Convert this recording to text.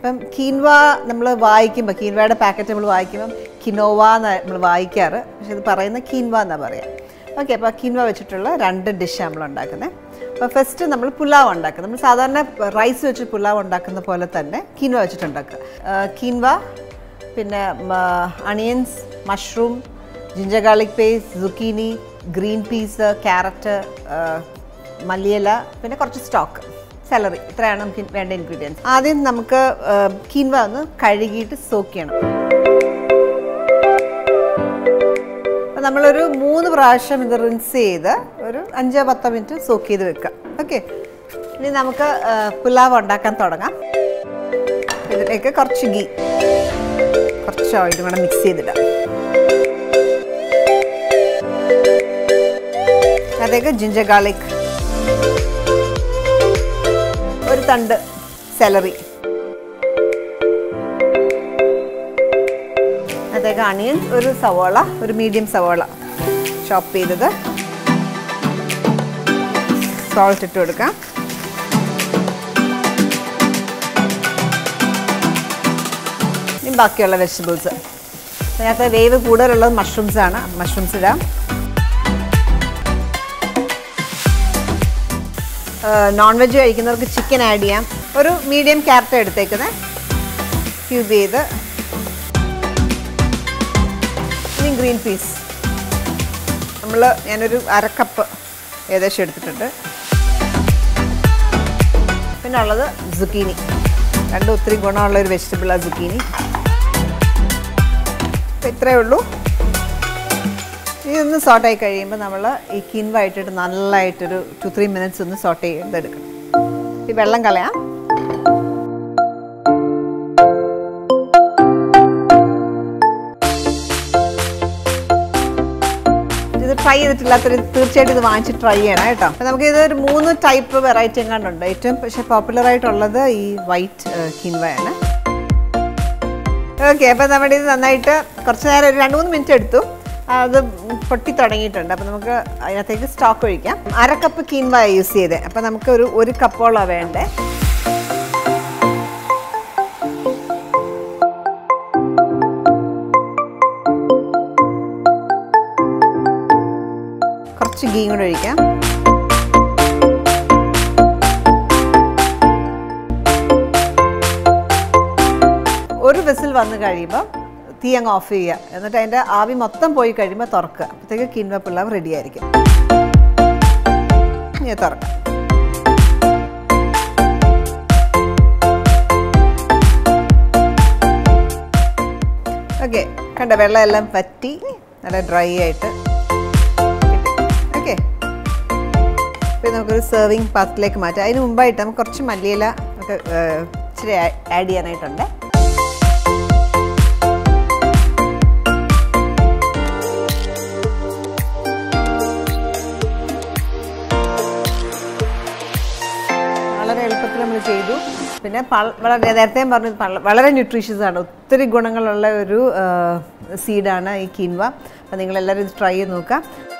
ഇപ്പം കീൻവ നമ്മൾ വായിക്കുമ്പോൾ കീൻവയുടെ പാക്കറ്റ് നമ്മൾ വായിക്കുമ്പം കിനോവ എന്ന് നമ്മൾ വായിക്കാറ് പക്ഷെ ഇത് പറയുന്ന കീൻവ എന്നാണ് പറയുക ഓക്കെ അപ്പോൾ കീൻവ വെച്ചിട്ടുള്ള രണ്ട് ഡിഷ് നമ്മൾ ഉണ്ടാക്കുന്നത് അപ്പോൾ ഫസ്റ്റ് നമ്മൾ പുലാവ് ഉണ്ടാക്കുക നമ്മൾ സാധാരണ റൈസ് വെച്ച് പുലാവ് ഉണ്ടാക്കുന്ന പോലെ തന്നെ കീൻവ വെച്ചിട്ടുണ്ടാക്കുക കീൻവ പിന്നെ onions mushroom ginger garlic paste zucchini green peas carrot മല്ലിയില പിന്നെ കുറച്ച് സ്റ്റോക്ക് സാലറി ഇത്രയാണ് നമുക്ക് വേണ്ട ഇൻഗ്രീഡിയൻസ് ആദ്യം നമുക്ക് കീൻവ ഒന്ന് കഴുകിയിട്ട് സോക്ക് ചെയ്യണം അപ്പം നമ്മളൊരു മൂന്ന് പ്രാവശ്യം ഇത് റിൻസ് ചെയ്ത് ഒരു അഞ്ചോ പത്തോ മിനിറ്റ് സോക്ക് ചെയ്ത് വെക്കാം ഓക്കെ ഇനി നമുക്ക് ആ, പുലാവ് ഉണ്ടാക്കാൻ തുടങ്ങാം ഇതിലേക്ക് കുറച്ച് ഗീ കുറച്ച് ഓയിൽ കൂടെ മിക്സ് ചെയ്തിടാം അതിലേക്ക് ജിഞ്ചർ ഗാർലിക് ഒരു തണ്ട് സെലറി അതിലേക്ക് അണിയൻ ഒരു സവോള ഒരു മീഡിയം സവോള ചോപ്പ് ചെയ്തത് സോൾട്ട് ഇട്ട് കൊടുക്കാം ഇനി ബാക്കിയുള്ള വെജിറ്റബിൾസ് അതിനകത്ത് വേവ് കൂടുതലുള്ളത് മഷ്റൂംസ് ആണ് മഷ്റൂംസ് ഇടാം നോൺ വെജ് കഴിക്കുന്നവർക്ക് ചിക്കൻ ആഡ് ചെയ്യാം ഒരു മീഡിയം ക്യാരറ്റ് എടുത്തേക്കുന്നത് ക്യൂബ് ചെയ്ത് ഇനി ഗ്രീൻ പീസ് നമ്മൾ ഞാനൊരു അര കപ്പ് ഏകദേശം എടുത്തിട്ടുണ്ട് പിന്നെ ഉള്ളത് സുക്കീനി രണ്ടും ഒത്തിരി ഗുണമുള്ള ഒരു വെജിറ്റബിളാണ് സുക്കീനി അപ്പോൾ ഇത്രയേ ഉള്ളൂ ഇതൊന്ന് സോട്ടായി കഴിയുമ്പോൾ നമ്മൾ ഈ കിൻവ ഇട്ടിട്ട് നല്ലതായിട്ടൊരു ടു ത്രീ മിനിറ്റ്സ് ഒന്ന് സോട്ട് ചെയ്തെടുക്കണം ഈ വെള്ളം കളയാം ഇത് ട്രൈ ചെയ്തിട്ടില്ലാത്തൊരു തീർച്ചയായിട്ടും ഇത് വാങ്ങിച്ച് ട്രൈ ചെയ്യണം കേട്ടോ അപ്പോൾ നമുക്ക് ഇത് ഒരു മൂന്ന് ടൈപ്പ് വെറൈറ്റി എങ്ങാണ്ടുണ്ട് ഏറ്റവും പക്ഷേ പോപ്പുലർ ആയിട്ടുള്ളത് ഈ വൈറ്റ് കിൻവയാണ് ഓക്കെ അപ്പോൾ നമ്മുടെ ഇത് നന്നായിട്ട് കുറച്ച് നേരം ഒരു രണ്ട് മൂന്ന് മിനിറ്റ് എടുത്തു അത് പൊട്ടി തുടങ്ങിയിട്ടുണ്ട് അപ്പോൾ നമുക്ക് അതിനകത്തേക്ക് സ്റ്റോക്ക് ഒഴിക്കാം അര കപ്പ് കീൻവ യൂസ് ചെയ്തത് അപ്പോൾ നമുക്ക് ഒരു ഒരു കപ്പോളം വേണ്ടേ കുറച്ച് ഗീ കൂടെ ഒഴിക്കാം ഒരു വിസിൽ വന്ന് കഴിയുമ്പോൾ തീ അങ്ങ് ഓഫ് ചെയ്യുക എന്നിട്ട് അതിൻ്റെ ആവി മൊത്തം പോയി കഴിയുമ്പോൾ തുറക്കുക അപ്പോഴത്തേക്ക് കിൻവ പിള്ളാവ് റെഡി ആയിരിക്കും ഇനി തുറക്കാം ഓക്കെ കണ്ട വെള്ളം എല്ലാം പറ്റി നല്ല ഡ്രൈ ആയിട്ട് ഓക്കെ പിന്നെ നമുക്കൊരു സെർവിങ് പാത്രത്തിലേക്ക് മാറ്റാം അതിന് മുമ്പായിട്ട് നമുക്ക് കുറച്ച് മല്ലിയില ഒക്കെ ഏഹ്, ഇച്ചിരി ആഡ് ചെയ്യാനായിട്ടുണ്ട് വളരെ എളുപ്പത്തിൽ നമ്മൾ ചെയ്തു പിന്നെ പൾ- വളരെ നേരത്തെ പറഞ്ഞു പള- വളരെ ന്യൂട്രീഷ്യസ് ആണ് ഒത്തിരി ഗുണങ്ങളുള്ള ഒരു സീഡാണ് ഈ കിൻവ അപ്പോൾ നിങ്ങളെല്ലാവരും ഇത് ട്രൈ ചെയ്ത് നോക്കുക